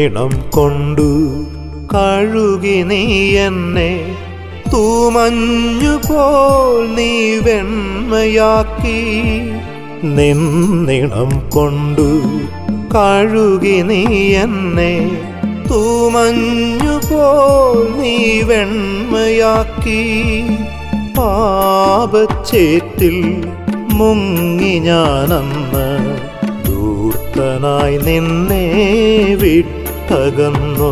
നിന്നിണം കൊണ്ടു കഴുകി നീ എന്നെ തൂമഞ്ഞു പോൽ നീ വെണ്മയാക്കി നിന്നിണം കൊണ്ടു കഴുകി നീ എന്നെ തൂമഞ്ഞു പോൽ നീ വെണ്മയാക്കി പാപച്ചേറ്റിൽ മുങ്ങി ഞാനന്ന് ദൂർത്തനായി നിന്നെ വിട്ടകന്നു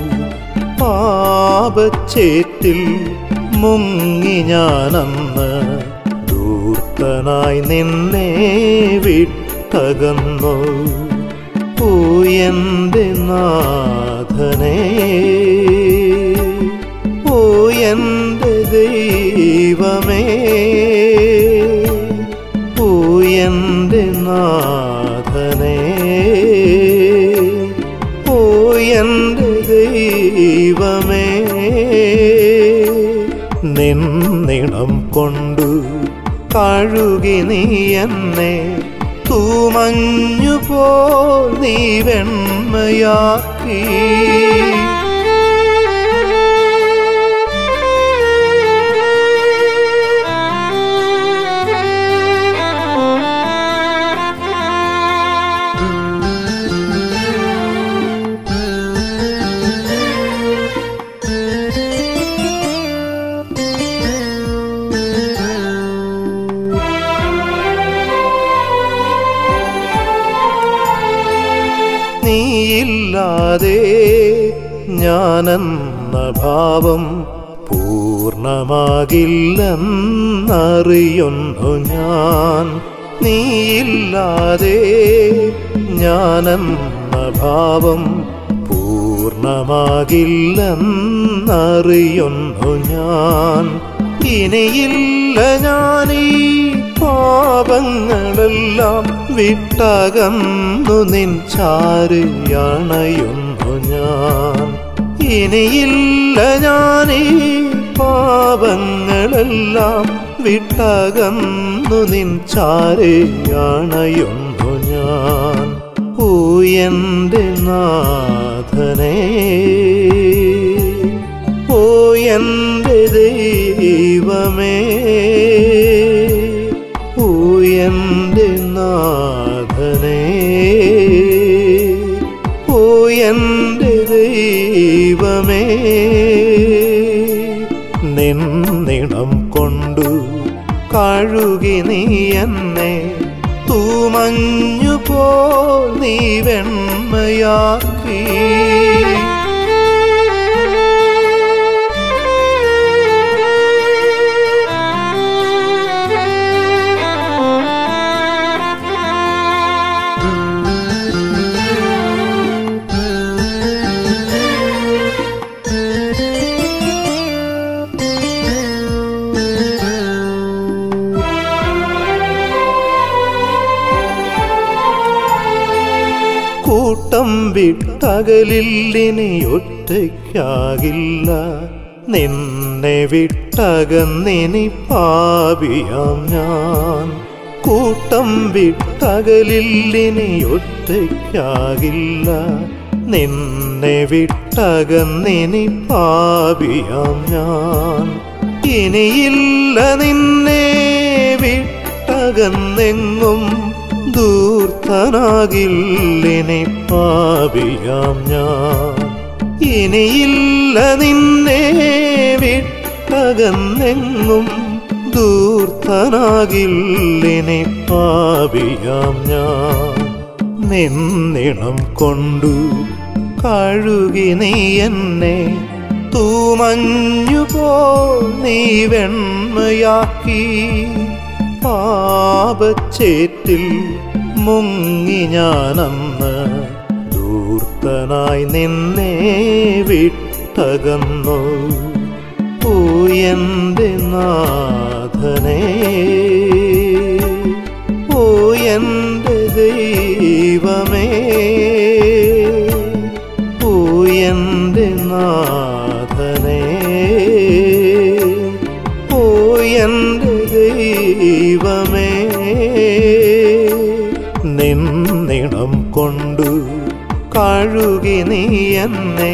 പാപച്ചേറ്റിൽ മുങ്ങി ഞാനന്ന് ദൂർത്തനായി നിന്നെ വിട്ടകന്നു ഓ എൻ്റെ നാഥനേ ഓ എൻ്റെ ദൈവമേ ഓ എൻ്റെ നാഥനേ ഓ എൻ്റെ ദൈവമേ നിന്നിണം കൊണ്ടു കഴുകി നീ എന്നെ തൂമഞ്ഞു പോ നീ വെണ്മയാക്കി നീയില്ലാതെ ഞാനെന്ന ഭാവം പൂർണ്ണമാകില്ലെന്നറിയുന്നു ഞാൻ നീയില്ലാതെ ഞാനെന്ന ഭാവം പൂർണ്ണമാകില്ലെന്നറിയുന്നു ഞാൻ ഇനിയില്ല ഞാനീ പാപങ്ങളെല്ലാം വിട്ടകന്നു നിൻ ചാരിയണയുന്നു ഞാൻ ഇനിയില്ല ഞാനീ പാപങ്ങളെല്ലാം വിട്ടകന്നു നിൻ ചാരിയണയുന്നു ഞാൻ ഓ എൻ്റെ നാഥനേ ഓ എൻ്റെ ദൈവമേ ഓ എൻ്റെ നാഥനേ ഓ എൻ്റെ ദൈവമേ നിന്നിണം കൊണ്ടു കഴുകി നീ എന്നെ തൂമഞ്ഞു പോ നീ വെണ്മയാക്കി കൂട്ടം വിട്ടകലില്ലിനി ഒറ്റയ്ക്കാകില്ല നിന്നെ വിട്ടകന്നിനി പാപിയാം ഞാൻ കൂട്ടം വിട്ടകലില്ലിനി ഒറ്റയ്ക്കാകില്ല നിന്നെ വിട്ടകന്നിനി പാപിയാം ഞാൻ ഇനിയില്ല നിന്നെ വിട്ടകന്നെങ്ങും ദൂർത്തനാകില്ലിനി പാപിയാം ഞാൻ ഇനിയില്ല നിന്നെ വിട്ടകന്നെങ്ങും ദൂർത്തനാകില്ലിനി പാപിയാം ഞാൻ നിന്നിണം കൊണ്ടു കഴുകി നീ എന്നെ തൂമഞ്ഞു പോ നീ വെണ്മയാക്കി പാപച്ചേറ്റിൽ മുങ്ങി ഞാനന്ന് ദൂർത്തനായി നിന്നെ വിട്ടകന്നു ഓ എൻ്റെ നാഥനേ ഓ എൻ്റെ ദൈവമേ ഓ എൻ്റെ നാഥനേ ഓ എൻ്റെ ദൈവമേ നിന്നിണം കൊണ്ടു കഴുകി നീ എന്നെ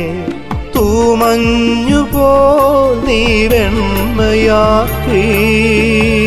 തൂമഞ്ഞു പോ നീ വെണ്മയാക്കി